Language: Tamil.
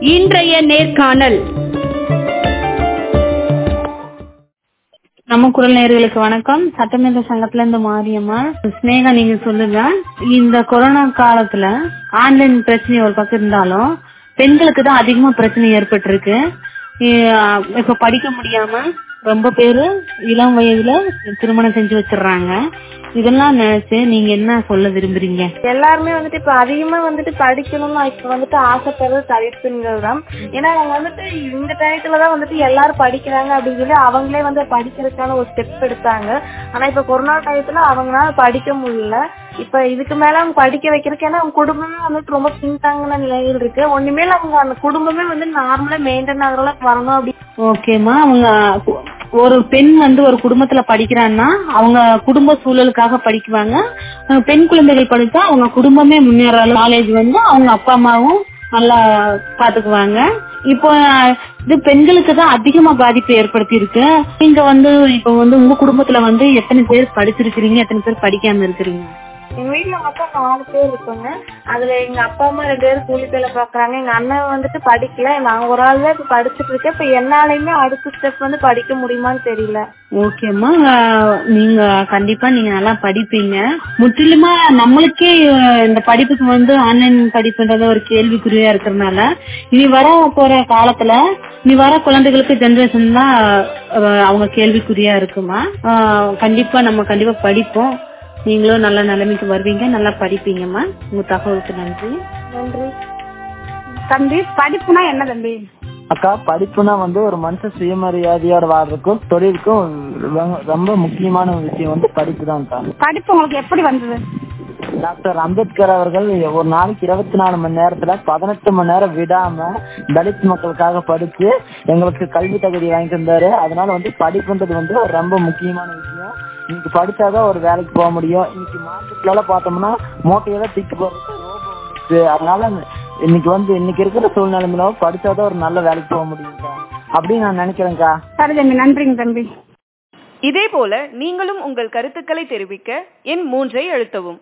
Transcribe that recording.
இன்றைய நேர்காணல் நம்ம குரல் நேர்களுக்கு வணக்கம் சட்டமன்ற சங்கத்துல இருந்து மாரியம்மா ஸ்னேகா நீங்க சொல்லுங்க இந்த கொரோனா காலத்துல ஆன்லைன் பிரச்சனை ஒரு பக்கம் இருந்தாலும் பெண்களுக்கு தான் அதிகமா பிரச்சனை ஏற்பட்டிருக்கு இ- இப்ப படிக்க முடியாம ரொம்ப பேரு இளம் வயதுல திருமணம் செஞ்சு வச்சிடுறாங்க இதெல்லாம் நினைச்சு நீங்க என்ன சொல்ல விரும்புறீங்க எல்லாருமே வந்துட்டு இப்ப அதிகமா வந்துட்டு படிக்கணும்னு இப்ப வந்துட்டு ஆசைப்படுறது தவிர்ப்புங்கிறது தான் ஏன்னா அவங்க வந்துட்டு இந்த டயத்துல தான் வந்துட்டு எல்லாரும் படிக்கிறாங்க அப்படின்னு சொல்லி அவங்களே வந்து படிக்கிறதுக்கான ஒரு ஸ்டெப் எடுத்தாங்க ஆனா இப்ப கொரோனா டயத்துல அவங்களால படிக்க முடியல இப்ப இதுக்கு மேல அவங்க படிக்க வைக்கிறதுக்கு ஏன்னா அவங்க குடும்பமே வந்துட்டு ரொம்ப பின்தாங்கின நிலையில் இருக்கு ஒண்ணுமே அவங்க அந்த குடும்பமே வந்து நார்மலா மெயின்டைன் ஆகுற அளவுக்கு வரணும் அப்படி ஓகேம்மா அவங்க கு- ஒரு பெண் வந்து ஒரு குடும்பத்துல படிக்கிறான்னா அவங்க குடும்ப சூழலுக்காக படிக்குவாங்க அஹ் பெண் குழந்தைகள் படிச்சா அவங்க குடும்பமே முன்னேற காலேஜ் வந்து அவங்க அப்பா அம்மாவும் நல்லா பாத்துக்குவாங்க இப்போ அஹ், இது பெண்களுக்கு தான் அதிகமா பாதிப்பு ஏற்படுத்தி இருக்கு நீங்க வந்து இப்போ வந்து உங்க குடும்பத்துல வந்து எத்தனை பேர் படிச்சிருக்கிறீங்க எத்தனை பேர் படிக்காம இருக்கிறீங்க எங்க வீட்டுல மொத்தம் நாலு பேர் இருக்கோங்க அதுல எங்க அப்பா அம்மா ரெண்டு பேரும் கூலி வேலை பாக்குறாங்க எங்க அண்ணன் வந்துட்டு படிக்கல நான் ஒரு ஆள் தான் இப்ப படிச்சுட்டு இருக்கேன் இப்ப என்னாலையுமே அடுத்த ஸ்டெப் வந்து படிக்க முடியுமான்னு தெரியல ஓகேம்மா அஹ், நீங்க கண்டிப்பா நீங்க நல்லா படிப்பீங்க முற்றிலுமா நம்மளுக்கே அஹ், இந்த படிப்புக்கு வந்து ஆன்லைன் படிப்புன்றது ஒரு கேள்விக்குறியா இருக்கிறதுனால இனி வர போற காலத்துல இனி வர குழந்தைகளுக்கு ஜெனரேஷன் தான் அஹ், அவங்க கேள்விக்குறியா இருக்குமா அஹ், கண்டிப்பா நம்ம கண்டிப்பா படிப்போம் நீங்களும் நல்ல நிலைமைக்கு வருவீங்க நல்லா படிப்பீங்கம்மா உங்க தகவலுக்கு நன்றி நன்றி தம்பி படிப்புனா என்ன தம்பி அக்கா படிப்புனா வந்து ஒரு மனுஷன் சுயமரியாதையோட வாழ்றதுக்கும் தொழிலுக்கும் ரொம்ப- ரொம்ப முக்கியமான ஒரு விஷயம் வந்து படிப்பு தான்க்கா படிப்பு உங்களுக்கு எப்படி வந்தது டாக்டர் அம்பேத்கர் அவர்கள் ஒரு நாளைக்கு இருபத்தி நாலு மணி நேரத்துல பதினெட்டு மணி நேரம் விடாம தலித் மக்களுக்காக படிச்சு எங்களுக்கு கல்வி தகுதி வாங்கி தந்தாரு அதனால வந்து படிப்புன்றது வந்து ஒரு ரொம்ப முக்கியமான விஷயம் இன்னைக்கு படிச்சாதான் ஒரு வேலைக்கு போக முடியும் இன்னைக்கு மார்க்கெட்ல எல்லாம் பார்த்தோம்னா மூட்டையெல்லாம் தூக்கி போறதுக்கு ரோபோ வந்துச்சு அதனால இன்னைக்கு வந்து இன்னைக்கு இருக்கிற சூழ்நிலையில படிச்சாதான் ஒரு நல்ல வேலைக்கு போக முடியும்க்கா அப்படின்னு நான் நினைக்கிறேன்க்கா சரி தம்பி நன்றிங்க தம்பி இதேபோல நீங்களும் உங்கள் கருத்துக்களை தெரிவிக்க எண் மூன்றை அழுத்தவும்